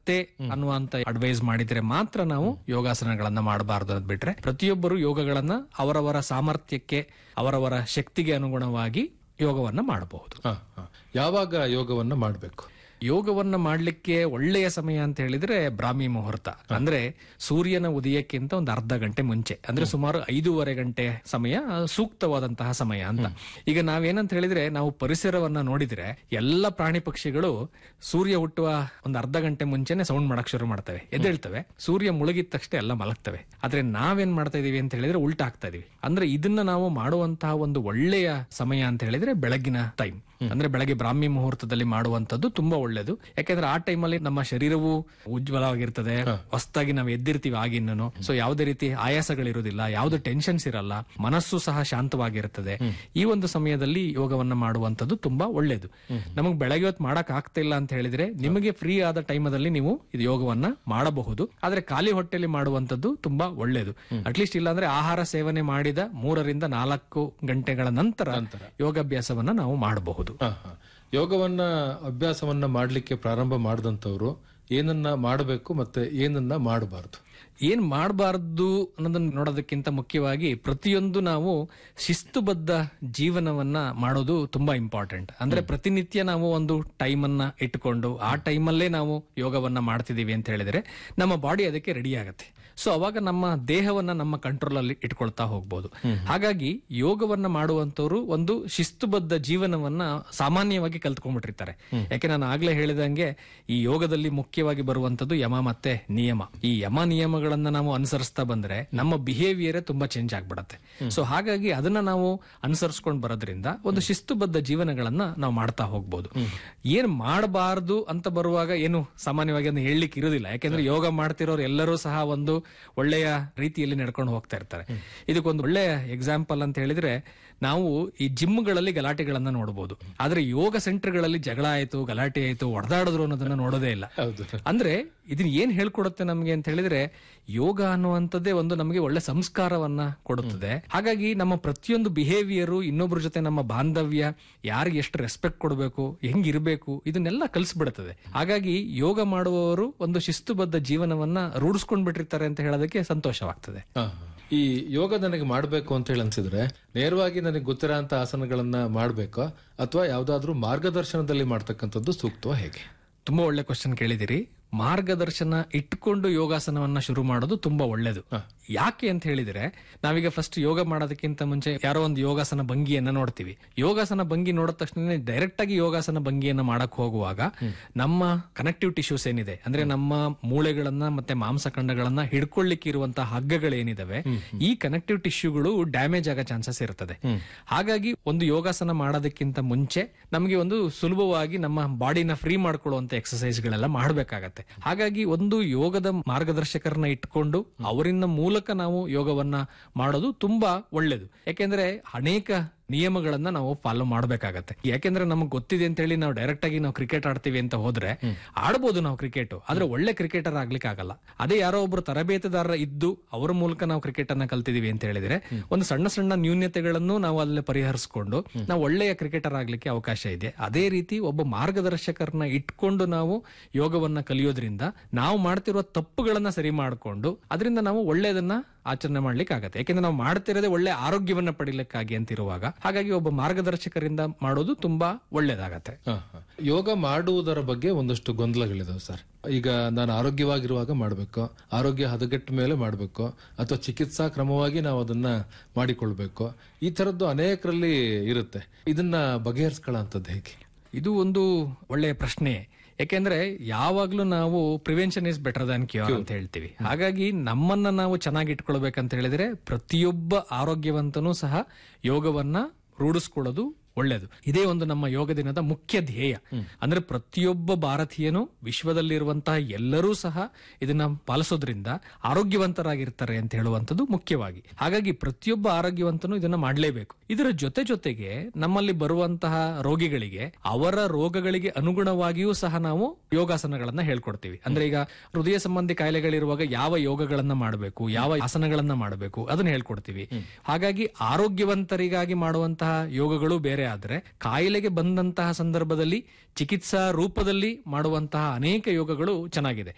ಆಗುತ್ತೆ ಅನ್ನುವಂತ ಅಡ್ವೈಸ್ ಮಾಡಿದ್ರೆ ಮಾತ್ರ ನಾವು ಯೋಗಾಸನಗಳನ್ನ ಮಾಡಬಾರದು ಅಂತ ಬಿಟ್ರೆ ಪ್ರತಿಯೊಬ್ಬರು ಯೋಗಗಳನ್ನ ಅವರವರ ಸಾಮರ್ಥ್ಯಕ್ಕೆ ಅವರವರ ಶಕ್ತಿಗೆ ಅನುಗುಣವಾಗಿ ಯೋಗವನ್ನ ಮಾಡಬಹುದು ಹ, ಹ. ಯಾವಾಗ ಯೋಗವನ್ನ ಮಾಡಬೇಕು ಯೋಗವನ್ನ ಮಾಡ್ಲಿಕ್ಕೆ ಒಳ್ಳೆಯ ಸಮಯ ಅಂತ ಹೇಳಿದ್ರೆ ಬ್ರಾಹ್ಮಿ ಮುಹೂರ್ತ ಅಂದ್ರೆ ಸೂರ್ಯನ ಉದಯಕ್ಕಿಂತ ಒಂದು ಅರ್ಧ ಗಂಟೆ ಮುಂಚೆ ಅಂದ್ರೆ ಸುಮಾರು ಐದೂವರೆ ಗಂಟೆ ಸಮಯ ಆ, ಸೂಕ್ತವಾದಂತಹ ಸಮಯ ಅಂತ ಈಗ ನಾವೇನಂತ ಹೇಳಿದ್ರೆ ನಾವು ಪರಿಸರವನ್ನ ನೋಡಿದ್ರೆ ಎಲ್ಲ ಪ್ರಾಣಿ ಪಕ್ಷಿಗಳು ಸೂರ್ಯ ಹುಟ್ಟುವ ಒಂದು ಅರ್ಧ ಗಂಟೆ ಮುಂಚೆನೆ ಸೌಂಡ್ ಮಾಡಕ್ ಶುರು ಮಾಡ್ತವೆ ಎದ್ದೇಳ್ತವೆ ಸೂರ್ಯ ಮುಳುಗಿದ ತಕ್ಷಣ ಎಲ್ಲ ಮಲಗ್ತವೆ ಆದ್ರೆ ನಾವೇನ್ ಮಾಡ್ತಾ ಇದೀವಿ ಅಂತ ಹೇಳಿದ್ರೆ ಉಲ್ಟಾ ಆಗ್ತಾ ಇದೀವಿ ಅಂದ್ರೆ ಇದನ್ನ ನಾವು ಮಾಡುವಂತಹ ಒಂದು ಒಳ್ಳೆಯ ಸಮಯ ಅಂತ ಹೇಳಿದ್ರೆ ಬೆಳಗಿನ ಟೈಮ್ ಅಂದ್ರೆ ಬೆಳಗ್ಗೆ ಬ್ರಾಹ್ಮಿ ಮುಹೂರ್ತದಲ್ಲಿ ಮಾಡುವಂತದ್ದು ತುಂಬಾ ಒಳ್ಳೇದು ಯಾಕಂದ್ರೆ ಆ ಟೈಮಲ್ಲಿ ನಮ್ಮ ಶರೀರವು ಉಜ್ವಲವಾಗಿರ್ತದೆ ಹೊಸದಾಗಿ ನಾವು ಎದ್ದಿರ್ತೀವಿ ಆಗಿನ್ನೂ ಸೊ ಯಾವುದೇ ರೀತಿ ಆಯಾಸಗಳಿರುವುದಿಲ್ಲ ಯಾವ್ದು ಟೆನ್ಷನ್ಸ್ ಇರಲ್ಲ ಮನಸ್ಸು ಸಹ ಶಾಂತವಾಗಿರುತ್ತದೆ ಈ ಒಂದು ಸಮಯದಲ್ಲಿ ಯೋಗವನ್ನ ಮಾಡುವಂತದ್ದು ತುಂಬಾ ಒಳ್ಳೇದು ನಮಗೆ ಬೆಳಗ್ಗೆ ಹೊತ್ತು ಮಾಡಕ್ ಆಗ್ತಾ ಇಲ್ಲ ಅಂತ ಹೇಳಿದ್ರೆ ನಿಮಗೆ ಫ್ರೀ ಆದ ಟೈಮಲ್ಲಿ ನೀವು ಇದು ಯೋಗವನ್ನ ಮಾಡಬಹುದು ಆದ್ರೆ ಖಾಲಿ ಹೊಟ್ಟೆಯಲ್ಲಿ ಮಾಡುವಂತದ್ದು ತುಂಬಾ ಒಳ್ಳೇದು ಅಟ್ಲೀಸ್ಟ್ ಇಲ್ಲಾಂದ್ರೆ ಆಹಾರ ಸೇವನೆ ಮಾಡಿದ ಮೂರರಿಂದ ನಾಲ್ಕು ಗಂಟೆಗಳ ನಂತರ ಯೋಗಾಭ್ಯಾಸವನ್ನ ನಾವು ಮಾಡಬಹುದು ಹ, ಹ. ಯೋಗವನ್ನ ಅಭ್ಯಾಸವನ್ನ ಮಾಡ್ಲಿಕ್ಕೆ ಪ್ರಾರಂಭ ಮಾಡಿದಂತವ್ರು ಏನನ್ನ ಮಾಡಬೇಕು ಮತ್ತೆ ಏನನ್ನ ಮಾಡಬಾರ್ದು ಏನ್ ಮಾಡಬಾರ್ದು ಅನ್ನೋದನ್ನ ನೋಡೋದಕ್ಕಿಂತ ಮುಖ್ಯವಾಗಿ ಪ್ರತಿಯೊಂದು ನಾವು ಶಿಸ್ತುಬದ್ಧ ಜೀವನವನ್ನ ಮಾಡೋದು ತುಂಬಾ ಇಂಪಾರ್ಟೆಂಟ್ ಅಂದ್ರೆ ಪ್ರತಿನಿತ್ಯ ನಾವು ಒಂದು ಟೈಮ್ ಅನ್ನ ಇಟ್ಕೊಂಡು ಆ ಟೈಮಲ್ಲೇ ನಾವು ಯೋಗವನ್ನ ಮಾಡ್ತಿದೀವಿ ಅಂತ ಹೇಳಿದ್ರೆ ನಮ್ಮ ಬಾಡಿ ಅದಕ್ಕೆ ರೆಡಿ ಆಗುತ್ತೆ ಸೊ ಅವಾಗ ನಮ್ಮ ದೇಹವನ್ನ ನಮ್ಮ ಕಂಟ್ರೋಲ್ ಅಲ್ಲಿ ಇಟ್ಕೊಳ್ತಾ ಹೋಗ್ಬೋದು ಹಾಗಾಗಿ ಯೋಗವನ್ನ ಮಾಡುವಂತವ್ರು ಒಂದು ಶಿಸ್ತುಬದ್ಧ ಜೀವನವನ್ನ ಸಾಮಾನ್ಯವಾಗಿ ಕಲ್ತ್ಕೊಂಡ್ಬಿಟ್ಟಿರ್ತಾರೆ ಯಾಕೆ ನಾನು ಆಗ್ಲೇ ಹೇಳಿದಂಗೆ ಈ ಯೋಗದಲ್ಲಿ ಮುಖ್ಯವಾಗಿ ಬರುವಂತದ್ದು ಯಮ ಮತ್ತೆ ನಿಯಮ ಈ ಯಮ ನಿಯಮಗಳನ್ನ ನಾವು ಅನುಸರಿಸ್ತಾ ಬಂದ್ರೆ ನಮ್ಮ ಬಿಹೇವಿಯರ್ ತುಂಬಾ ಚೇಂಜ್ ಆಗ್ಬಿಡತ್ತೆ ಸೊ ಹಾಗಾಗಿ ಅದನ್ನ ನಾವು ಅನುಸರಿಸ್ಕೊಂಡು ಬರೋದ್ರಿಂದ ಒಂದು ಶಿಸ್ತುಬದ್ಧ ಜೀವನಗಳನ್ನ ನಾವು ಮಾಡ್ತಾ ಹೋಗ್ಬೋದು ಏನ್ ಮಾಡಬಾರ್ದು ಅಂತ ಬರುವಾಗ ಏನು ಸಾಮಾನ್ಯವಾಗಿ ಅದನ್ನ ಹೇಳಲಿಕ್ಕೆ ಇರೋದಿಲ್ಲ ಯಾಕೆಂದ್ರೆ ಯೋಗ ಮಾಡ್ತಿರೋರು ಎಲ್ಲರೂ ಸಹ ಒಂದು ಒಳ್ಳೆಯ ರೀತಿಯಲ್ಲಿ ನಡ್ಕೊಂಡು ಹೋಗ್ತಾ ಇರ್ತಾರೆ ಇದಕ್ಕೊಂದು ಒಳ್ಳೆಯ ಎಕ್ಸಾಂಪಲ್ ಅಂತ ಹೇಳಿದ್ರೆ ನಾವು ಈ ಜಿಮ್ಗಳಲ್ಲಿ ಗಲಾಟೆಗಳನ್ನ ನೋಡಬಹುದು ಆದ್ರೆ ಯೋಗ ಸೆಂಟರ್ಗಳಲ್ಲಿ ಜಗಳ ಆಯ್ತು ಗಲಾಟೆ ಆಯ್ತು ಹೊಡೆದಾಡಿದ್ರು ಅನ್ನೋದನ್ನ ನೋಡೋದೇ ಇಲ್ಲ ಹೌದು ಅಂದ್ರೆ ಇದನ್ನ ಏನ್ ಹೇಳ್ಕೊಡುತ್ತೆ ನಮ್ಗೆ ಅಂತ ಹೇಳಿದ್ರೆ ಯೋಗ ಅನ್ನುವಂಥದ್ದೇ ಒಂದು ನಮಗೆ ಒಳ್ಳೆ ಸಂಸ್ಕಾರವನ್ನ ಕೊಡುತ್ತದೆ ಹಾಗಾಗಿ ನಮ್ಮ ಪ್ರತಿಯೊಂದು ಬಿಹೇವಿಯರು ಇನ್ನೊಬ್ಬರ ಜೊತೆ ನಮ್ಮ ಬಾಂಧವ್ಯ ಯಾರಿಗೆ ಎಷ್ಟು ರೆಸ್ಪೆಕ್ಟ್ ಕೊಡಬೇಕು ಹೆಂಗಿರ್ಬೇಕು ಇದನ್ನೆಲ್ಲ ಕಲಿಸ್ಬಿಡುತ್ತದೆ ಹಾಗಾಗಿ ಯೋಗ ಮಾಡುವವರು ಒಂದು ಶಿಸ್ತುಬದ್ಧ ಜೀವನವನ್ನ ರೂಢಿಸ್ಕೊಂಡ್ ಬಿಟ್ಟಿರ್ತಾರೆ ಅಂತ ಹೇಳೋದಕ್ಕೆ ಸಂತೋಷವಾಗ್ತದೆ ಹ, ಹ. ಈ ಯೋಗ ನನಗೆ ಮಾಡಬೇಕು ಅಂತ ಹೇಳಿ ಅನ್ಸಿದ್ರೆ ನೇರವಾಗಿ ನನಗೆ ಗೊತ್ತಿರೋ ಅಂತ ಆಸನಗಳನ್ನ ಮಾಡ್ಬೇಕಾ ಅಥವಾ ಯಾವ್ದಾದ್ರೂ ಮಾರ್ಗದರ್ಶನದಲ್ಲಿ ಮಾಡ್ತಕ್ಕಂಥದ್ದು ಸೂಕ್ತವಾ ಹೇಗೆ ತುಂಬಾ ಒಳ್ಳೆ ಕ್ವಶನ್ ಕೇಳಿದಿರಿ ಮಾರ್ಗದರ್ಶನ ಇಟ್ಕೊಂಡು ಯೋಗಾಸನವನ್ನ ಶುರು ಮಾಡೋದು ತುಂಬಾ ಒಳ್ಳೇದು ಯಾಕೆ ಅಂತ ಹೇಳಿದ್ರೆ ನಾವೀಗ ಫಸ್ಟ್ ಯೋಗ ಮಾಡೋದಕ್ಕಿಂತ ಮುಂಚೆ ಯಾರೋ ಒಂದು ಯೋಗಾಸನ ಭಂಗಿಯನ್ನ ನೋಡ್ತೀವಿ ಯೋಗಾಸನ ಭಂಗಿ ನೋಡಿದ ತಕ್ಷಣ ಡೈರೆಕ್ಟ್ ಆಗಿ ಯೋಗಾಸನ ಭಂಗಿಯನ್ನ ಮಾಡಕ್ ಹೋಗುವಾಗ ನಮ್ಮ ಕನೆಕ್ಟಿವ್ ಟಿಶ್ಯೂಸ್ ಏನಿದೆ ಅಂದ್ರೆ ನಮ್ಮ ಮೂಳೆಗಳನ್ನ ಮತ್ತೆ ಮಾಂಸಖಂಡಗಳನ್ನ ಹಿಡ್ಕೊಳ್ಳಿಕ್ಕೆ ಇರುವಂತಹ ಹಗ್ಗಗಳೇನಿದಾವೆ ಈ ಕನೆಕ್ಟಿವ್ ಟಿಶ್ಯೂಗಳು ಡ್ಯಾಮೇಜ್ ಆಗೋ ಚಾನ್ಸಸ್ ಇರ್ತದೆ ಹಾಗಾಗಿ ಒಂದು ಯೋಗಾಸನ ಮಾಡೋದಕ್ಕಿಂತ ಮುಂಚೆ ನಮಗೆ ಒಂದು ಸುಲಭವಾಗಿ ನಮ್ಮ ಬಾಡಿನ ಫ್ರೀ ಮಾಡ್ಕೊಳ್ಳುವಂತ ಎಕ್ಸಸೈಸ್ ಗಳೆಲ್ಲ ಮಾಡಬೇಕಾಗತ್ತೆ ಹಾಗಾಗಿ ಒಂದು ಯೋಗದ ಮಾರ್ಗದರ್ಶಕರನ್ನ ಇಟ್ಕೊಂಡು ಅವರಿಂದ ಮೂಲಕ ನಾವು ಯೋಗವನ್ನ ಮಾಡೋದು ತುಂಬಾ ಒಳ್ಳೇದು ಯಾಕೆಂದ್ರೆ ಅನೇಕ ನಿಯಮಗಳನ್ನ ನಾವು ಫಾಲೋ ಮಾಡಬೇಕಾಗತ್ತೆ ಯಾಕೆಂದ್ರೆ ನಮಗೆ ಗೊತ್ತಿದೆ ಅಂತ ಹೇಳಿ ನಾವು ಡೈರೆಕ್ಟ್ ಆಗಿ ನಾವು ಕ್ರಿಕೆಟ್ ಆಡ್ತೀವಿ ಅಂತ ಹೋದ್ರೆ ಆಡ್ಬೋದು ನಾವು ಕ್ರಿಕೆಟ್ ಆದ್ರೆ ಒಳ್ಳೆ ಕ್ರಿಕೆಟರ್ ಆಗ್ಲಿಕ್ಕೆ ಆಗಲ್ಲ ಅದೇ ಯಾರೋ ಒಬ್ರು ತರಬೇತುದಾರರ ಇದ್ದು ಅವರ ಮೂಲಕ ನಾವು ಕ್ರಿಕೆಟ್ ಅನ್ನ ಕಲ್ತಿದೀವಿ ಅಂತ ಹೇಳಿದ್ರೆ ಒಂದು ಸಣ್ಣ ಸಣ್ಣ ನ್ಯೂನ್ಯತೆಗಳನ್ನು ನಾವು ಅಲ್ಲಿ ಪರಿಹರಿಸಿಕೊಂಡು ನಾವು ಒಳ್ಳೆಯ ಕ್ರಿಕೆಟರ್ ಆಗ್ಲಿಕ್ಕೆ ಅವಕಾಶ ಇದೆ ಅದೇ ರೀತಿ ಒಬ್ಬ ಮಾರ್ಗದರ್ಶಕರನ್ನ ಇಟ್ಕೊಂಡು ನಾವು ಯೋಗವನ್ನ ಕಲಿಯೋದ್ರಿಂದ ನಾವು ಮಾಡ್ತಿರುವ ತಪ್ಪುಗಳನ್ನ ಸರಿ ಮಾಡಿಕೊಂಡು ಅದರಿಂದ ನಾವು ಒಳ್ಳೆಯದನ್ನ ಆಚರಣೆ ಮಾಡ್ಲಿಕ್ಕೆ ಆಗತ್ತೆ ಯಾಕೆಂದ್ರೆ ನಾವು ಮಾಡ್ತಿರೋದೇ ಒಳ್ಳೆ ಆರೋಗ್ಯವನ್ನ ಪಡಿಲಿಕ್ಕಾಗಿ ಅಂತ ಇರುವಾಗ ಹಾಗಾಗಿ ಒಬ್ಬ ಮಾರ್ಗದರ್ಶಕರಿಂದ ಮಾಡೋದು ತುಂಬಾ ಒಳ್ಳೇದಾಗತ್ತೆ ಹ, ಹ. ಯೋಗ ಮಾಡುವುದರ ಬಗ್ಗೆ ಒಂದಷ್ಟು ಗೊಂದಲಗಳಿದಾವೆ ಸರ್ ಈಗ ನಾನು ಆರೋಗ್ಯವಾಗಿರುವಾಗ ಮಾಡಬೇಕು ಆರೋಗ್ಯ ಹದಗೆಟ್ಟ ಮೇಲೆ ಮಾಡಬೇಕು ಅಥವಾ ಚಿಕಿತ್ಸಾ ಕ್ರಮವಾಗಿ ನಾವು ಅದನ್ನ ಮಾಡಿಕೊಳ್ಬೇಕು ಈ ತರದ್ದು ಅನೇಕರಲ್ಲಿ ಇರುತ್ತೆ ಇದನ್ನ ಬಗೆಹರಿಸ್ಕೊಳ್ಳೋಂಥದ್ದು ಹೇಗೆ ಇದು ಒಂದು ಒಳ್ಳೆಯ ಪ್ರಶ್ನೆ ಯಾಕೆಂದ್ರೆ ಯಾವಾಗ್ಲೂ ನಾವು prevention is better than cure ಅಂತ ಹೇಳ್ತೀವಿ ಹಾಗಾಗಿ ನಮ್ಮನ್ನ ನಾವು ಚೆನ್ನಾಗಿ ಇಟ್ಕೊಳ್ಬೇಕಂತ ಹೇಳಿದ್ರೆ ಪ್ರತಿಯೊಬ್ಬ ಆರೋಗ್ಯವಂತನೂ ಸಹ ಯೋಗವನ್ನ ರೂಢಿಸ್ಕೊಳ್ಳೋದು ಒಳ್ಳೇದು ಇದೇ ಒಂದು ನಮ್ಮ ಯೋಗ ದಿನದ ಮುಖ್ಯ ಧ್ಯೇಯ ಅಂದ್ರೆ ಪ್ರತಿಯೊಬ್ಬ ಭಾರತೀಯನು ವಿಶ್ವದಲ್ಲಿರುವಂತಹ ಎಲ್ಲರೂ ಸಹ ಇದನ್ನ ಪಾಲಿಸೋದ್ರಿಂದ ಆರೋಗ್ಯವಂತರಾಗಿರ್ತಾರೆ ಅಂತ ಹೇಳುವಂಥದ್ದು ಮುಖ್ಯವಾಗಿ ಹಾಗಾಗಿ ಪ್ರತಿಯೊಬ್ಬ ಆರೋಗ್ಯವಂತನು ಇದನ್ನ ಮಾಡಲೇಬೇಕು ಇದರ ಜೊತೆ ಜೊತೆಗೆ ನಮ್ಮಲ್ಲಿ ಬರುವಂತಹ ರೋಗಿಗಳಿಗೆ ಅವರ ರೋಗಗಳಿಗೆ ಅನುಗುಣವಾಗಿಯೂ ಸಹ ನಾವು ಯೋಗಾಸನಗಳನ್ನ ಹೇಳ್ಕೊಡ್ತೀವಿ ಅಂದ್ರೆ ಈಗ ಹೃದಯ ಸಂಬಂಧಿ ಕಾಯಿಲೆಗಳಿರುವಾಗ ಯಾವ ಯೋಗಗಳನ್ನ ಮಾಡಬೇಕು ಯಾವ ಆಸನಗಳನ್ನ ಮಾಡಬೇಕು ಅದನ್ನ ಹೇಳ್ಕೊಡ್ತೀವಿ ಹಾಗಾಗಿ ಆರೋಗ್ಯವಂತರಿಗಾಗಿ ಮಾಡುವಂತಹ ಯೋಗಗಳು ಬೇರೆ ಆದ್ರೆ ಕಾಯಿಲೆಗೆ ಬಂದಂತಹ ಸಂದರ್ಭದಲ್ಲಿ ಚಿಕಿತ್ಸಾ ರೂಪದಲ್ಲಿ ಮಾಡುವಂತಹ ಅನೇಕ ಯೋಗಗಳು ಚೆನ್ನಾಗಿದೆ